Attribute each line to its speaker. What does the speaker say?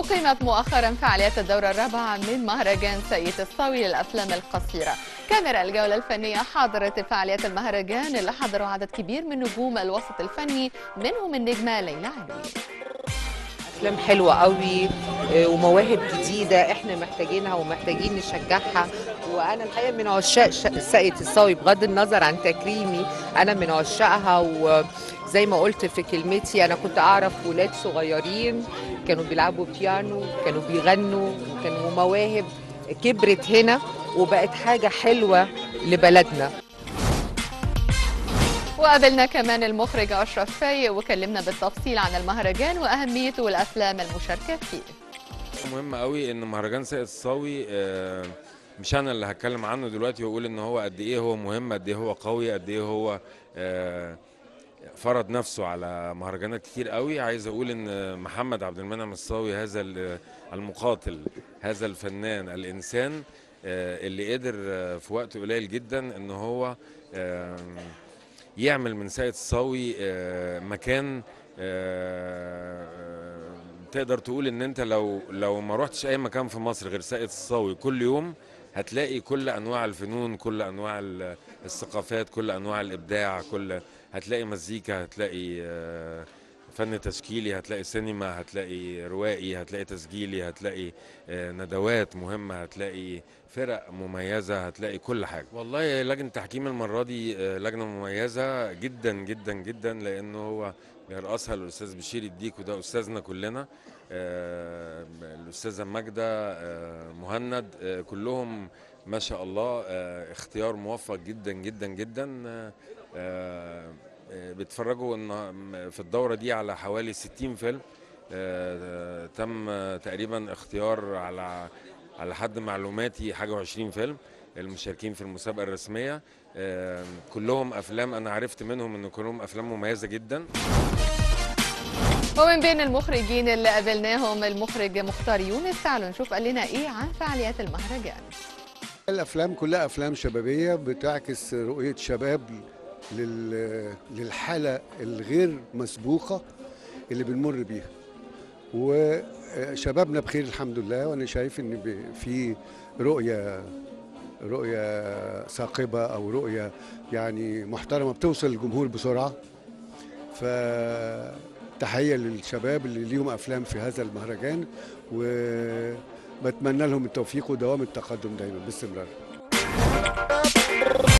Speaker 1: أقيمت مؤخرا فعاليات الدورة الرابعة من مهرجان سيد الصاوي للأفلام القصيرة كاميرا الجولة الفنية حاضرت فعاليات المهرجان اللي حضروا عدد كبير من نجوم الوسط الفني منهم النجمة ليلى علوي
Speaker 2: افلام حلوه قوي آه، ومواهب جديده احنا محتاجينها ومحتاجين نشجعها وانا الحقيقه من عشاق ش- ساقية الصاوي بغض النظر عن تكريمي انا من عشاقها وزي ما قلت في كلمتي انا كنت اعرف ولاد صغيرين كانوا بيلعبوا بيانو كانوا بيغنوا وكانوا مواهب كبرت هنا وبقت حاجه حلوه لبلدنا
Speaker 1: وقابلنا كمان المخرج أشرف فايق وكلمنا بالتفصيل عن المهرجان وأهميته والأفلام المشاركة فيه
Speaker 3: مهم قوي ان مهرجان ساقية الصاوي آه، مش انا اللي هتكلم عنه دلوقتي واقول ان هو قد ايه هو مهم قد ايه هو قوي قد ايه هو آه، فرض نفسه على مهرجانات كتير قوي عايز اقول ان محمد عبد المنعم الصاوي هذا ال- المقاتل هذا الفنان الانسان آه، اللي قدر آه، في وقت قليل جدا ان هو آم، يعمل من ساقية الصاوي آه، مكان آه، تقدر تقول ان انت لو لو ما رحتش اي مكان في مصر غير ساقية الصاوي كل يوم هتلاقي كل انواع الفنون كل انواع ال- الثقافات كل انواع الابداع كل هتلاقي مزيكا هتلاقي آه، فن تشكيلي هتلاقي سينما هتلاقي روائي هتلاقي تسجيلي هتلاقي آه، ندوات مهمة هتلاقي فرق مميزة هتلاقي كل حاجة والله لجنة تحكيم المرة دي آه، لجنة مميزة جدا جدا جدا لأنه هو بيرأسها الأستاذ بشير الديك وده أستاذنا كلنا آه، الأستاذة ماجدة آه، مهند آه، كلهم ما شاء الله آه، اختيار موفق جدا جدا جدا آه، آه، آه، بيتفرجوا النها- في الدورة دي على حوالي 60 فيلم آه، تم آه، تقريبا اختيار على على حد معلوماتي حاجة و20 فيلم المشاركين في المسابقة الرسمية آه، كلهم أفلام أنا عرفت منهم إن كلهم أفلام مميزة جدا
Speaker 1: ومن بين المخرجين اللي قابلناهم المخرج مختار يونس تعالوا نشوف قال لنا إيه عن فعاليات المهرجان
Speaker 4: الافلام كلها افلام شبابيه بتعكس رؤيه شباب لل- للحاله الغير مسبوقه اللي بنمر بيها وشبابنا بخير الحمد لله وانا شايف ان ب- في رؤيه رؤيه ثاقبه او رؤيه يعني محترمه بتوصل للجمهور بسرعه فتحيه للشباب اللي ليهم افلام في هذا المهرجان وبتمنى لهم التوفيق ودوام التقدم دايما باستمرار